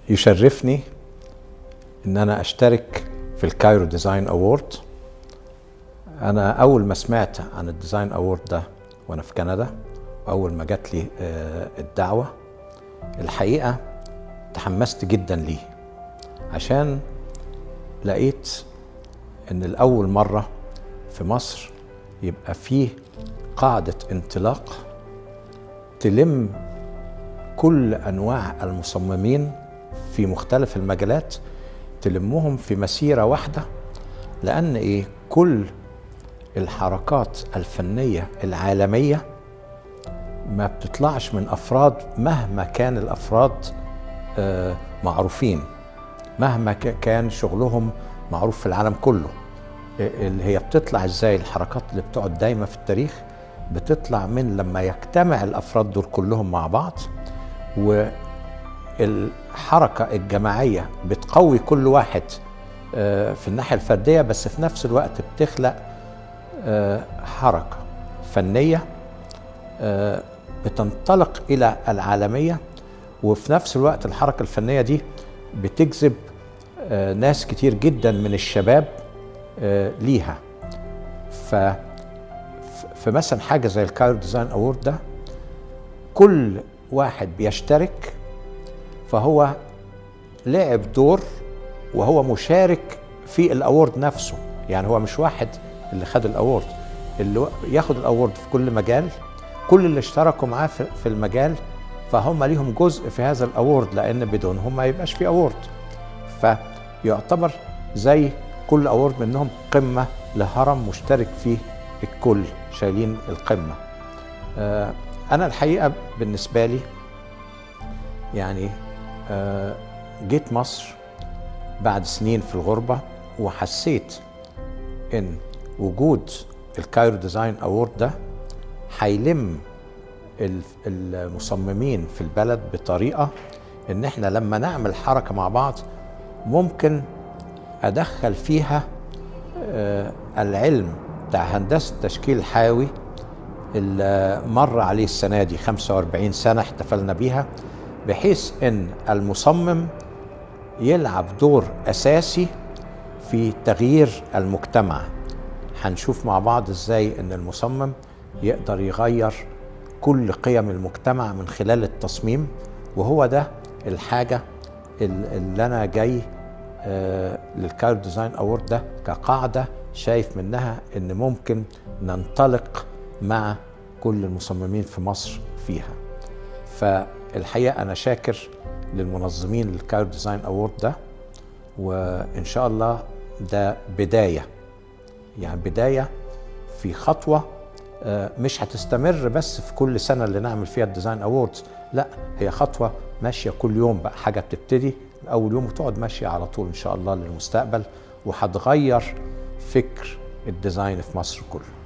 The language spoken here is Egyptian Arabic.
يشرفني ان انا اشترك في الكايرو ديزاين اوورد انا اول ما سمعت عن الديزاين اوورد ده وانا في كندا واول ما جات لي آه، الدعوه الحقيقه تحمست جدا ليه عشان لقيت ان الاول مره في مصر يبقى فيه قاعده انطلاق تلم كل انواع المصممين في مختلف المجالات تلمهم في مسيره واحده لان ايه كل الحركات الفنيه العالميه ما بتطلعش من افراد مهما كان الافراد آه، معروفين مهما ك- كان شغلهم معروف في العالم كله اللي هي بتطلع ازاي الحركات اللي بتقعد دايما في التاريخ بتطلع من لما يجتمع الافراد دول كلهم مع بعض والحركه الجماعيه بتقوي كل واحد آه، في الناحيه الفرديه بس في نفس الوقت بتخلق آه، حركه فنيه آه، بتنطلق الى العالميه وفي نفس الوقت الحركه الفنيه دي بتجذب آه، ناس كتير جدا من الشباب آه، ليها ف ف- فمثلا حاجه زي الكايرو ديزاين اوورد ده كل واحد بيشترك فهو لعب دور وهو مشارك في الاورد نفسه يعني هو مش واحد اللي خد الاورد اللي و- ياخد الاورد في كل مجال كل اللي اشتركوا معاه في في المجال فهم ليهم جزء في هذا الاورد لان بدونهم ما يبقاش في اورد فيعتبر زي كل اورد منهم قمه لهرم مشترك فيه الكل شايلين القمه آه، انا الحقيقه بالنسبه لي يعني آه، جيت مصر بعد سنين في الغربه وحسيت ان وجود الكايرو ديزاين اوورد ده هيلم ال- المصممين في البلد بطريقه ان احنا لما نعمل حركه مع بعض ممكن ادخل فيها آه، العلم بتاع هندسه التشكيل الحيوي اللي مر عليه السنه دي 45 سنه احتفلنا بيها بحيث ان المصمم يلعب دور اساسي في تغيير المجتمع هنشوف مع بعض ازاي ان المصمم يقدر يغير كل قيم المجتمع من خلال التصميم وهو ده الحاجه ال- اللي انا جاي آه، للكايرو ديزاين اوورد ده كقاعده شايف منها ان ممكن ننطلق مع كل المصممين في مصر فيها فالحقيقه انا شاكر للمنظمين للكايرو ديزاين اوورد ده وان شاء الله ده بدايه يعني بدايه في خطوه آه، مش هتستمر بس في كل سنه اللي نعمل فيها الديزاين اووردز لا هي خطوه ماشيه كل يوم بقى حاجه بتبتدي اول يوم وتقعد ماشيه على طول ان شاء الله للمستقبل وهتغير فكر الديزاين في مصر كله